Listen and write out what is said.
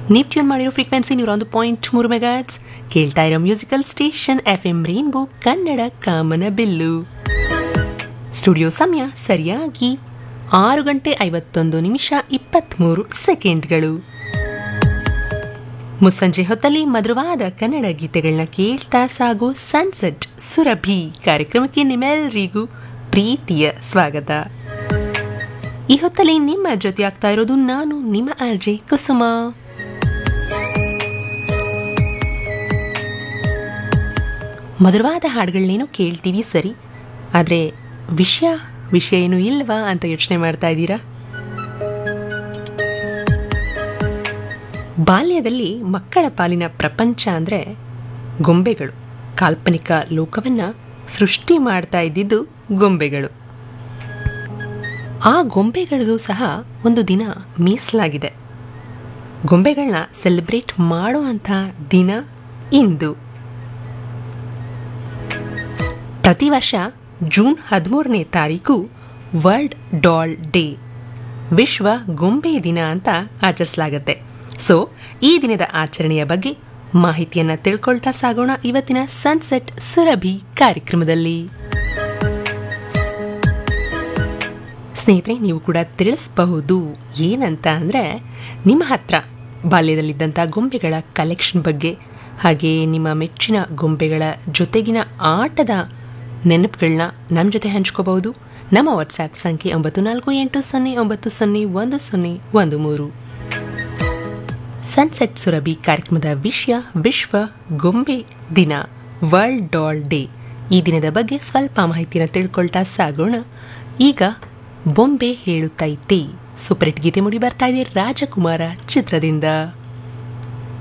ನೀವು ಟ್ಯೂನ್ ಮಾಡಿರೋ ಫ್ರೀಕ್ವೆನ್ಸಿ ನೂರ ಒಂದು ಪಾಯಿಂಟ್ ಮೂರು ಮೆಗಾಟ್ಸ್ ಕೇಳ್ತಾ ಇರೋ musical station F M rainbow Kannada ಕಾಮನ ಬಿಲ್ಲು ಸ್ಟುಡಿಯೋ ಸಮಯ ಸರಿಯಾಗಿ ಆರು ಗಂಟೆ ಐವತ್ತೊಂದು ನಿಮಿಷ ಇಪ್ಪತ್ತ್ಮೂರು ಸೆಕೆಂಡ್ಗಳು ಮುಸ್ಸಂಜೆ ಹೊತ್ತಲ್ಲಿ ಮಧುರವಾದ ಕನ್ನಡ ಗೀತೆಗಳನ್ನ ಕೇಳ್ತಾ ಸಾಗೋ ಸನ್ಸೆಟ್ ಸುರಭಿ ಕಾರ್ಯಕ್ರಮಕ್ಕೆ ನಿಮ್ಮೆಲ್ಲರಿಗೂ ಪ್ರೀತಿಯ ಸ್ವಾಗತ ಈ ಹೊತ್ತಲ್ಲಿ ನಿಮ್ಮ ಜೊತೆ ಆಗ್ತಾ ಇರೋದು ನಾನು ನಿಮ್ಮ ಅರ್ಜೆ ಕುಸುಮ ಮಧುರವಾದ ಹಾಡುಗಳನ್ನೇನೋ ಕೇಳ್ತೀವಿ ಸರಿ ಆದರೆ ವಿಷಯ ವಿಷಯ ಏನು ಇಲ್ವಾ ಅಂತ ಯೋಚನೆ ಮಾಡ್ತಾ ಇದ್ದೀರಾ ಬಾಲ್ಯದಲ್ಲಿ ಮಕ್ಕಳ ಪಾಲಿನ ಪ್ರಪಂಚ ಅಂದರೆ ಗೊಂಬೆಗಳು ಕಾಲ್ಪನಿಕ ಲೋಕವನ್ನು ಸೃಷ್ಟಿ ಮಾಡ್ತಾ ಇದ್ದಿದ್ದು ಗೊಂಬೆಗಳು ಆ ಗೊಂಬೆಗಳಿಗೂ ಸಹ ಒಂದು ದಿನ ಮೀಸಲಾಗಿದೆ ಗೊಂಬೆಗಳನ್ನ ಸೆಲೆಬ್ರೇಟ್ ಮಾಡುವಂಥ ದಿನ ಇಂದು ಪ್ರತಿ ವರ್ಷ ಜೂನ್ ಹದಿಮೂರನೇ ತಾರೀಕು ವರ್ಲ್ಡ್ ಡಾಲ್ ಡೇ ವಿಶ್ವ ಗೊಂಬೆ ದಿನ ಅಂತ ಆಚರಿಸಲಾಗುತ್ತೆ ಸೊ ಈ ದಿನದ ಆಚರಣೆಯ ಬಗ್ಗೆ ಮಾಹಿತಿಯನ್ನ ತಿಳ್ಕೊಳ್ತಾ ಸಾಗೋಣ ಇವತ್ತಿನ ಸನ್ಸೆಟ್ ಸುರಭಿ ಕಾರ್ಯಕ್ರಮದಲ್ಲಿ ಸ್ನೇಹಿತರೆ ನೀವು ಕೂಡ ತಿಳಿಸಬಹುದು ಏನಂತ ಅಂದರೆ ನಿಮ್ಮ ಹತ್ರ ಬಾಲ್ಯದಲ್ಲಿದ್ದಂಥ ಗೊಂಬೆಗಳ ಕಲೆಕ್ಷನ್ ಬಗ್ಗೆ ಹಾಗೆ ನಿಮ್ಮ ಮೆಚ್ಚಿನ ಗೊಂಬೆಗಳ ಜೊತೆಗಿನ ಆಟದ ನೆನಪುಗಳನ್ನ ನಮ್ಮ ಜೊತೆ ಹಂಚ್ಕೋಬಹುದು ನಮ್ಮ ವಾಟ್ಸ್ಆ್ಯಪ್ ಸಂಖ್ಯೆ ಒಂಬತ್ತು ನಾಲ್ಕು ಎಂಟು ಸೊನ್ನೆ ಒಂಬತ್ತು ಸೊನ್ನೆ ಒಂದು ಸೊನ್ನೆ ಒಂದು ಮೂರು ಸನ್ಸೆಟ್ ಸುರಭಿ ಕಾರ್ಯಕ್ರಮದ ವಿಷಯ ವಿಶ್ವ ಗೊಂಬೆ ದಿನ ವರ್ಲ್ಡ್ ಡಾಲ್ ಡೇ ಈ ದಿನದ ಬಗ್ಗೆ ಸ್ವಲ್ಪ ಮಾಹಿತಿಯನ್ನು ತಿಳ್ಕೊಳ್ತಾ ಸಾಗೋಣ ಈಗ ಬೊಂಬೆ ಹೇಳುತ್ತೈತೆ ಸೂಪರ್ ಹಿಟ್ ಗೀತೆ ಮುಡಿ ಬರ್ತಾ ಇದೆ ರಾಜಕುಮಾರ ಚಿತ್ರದಿಂದ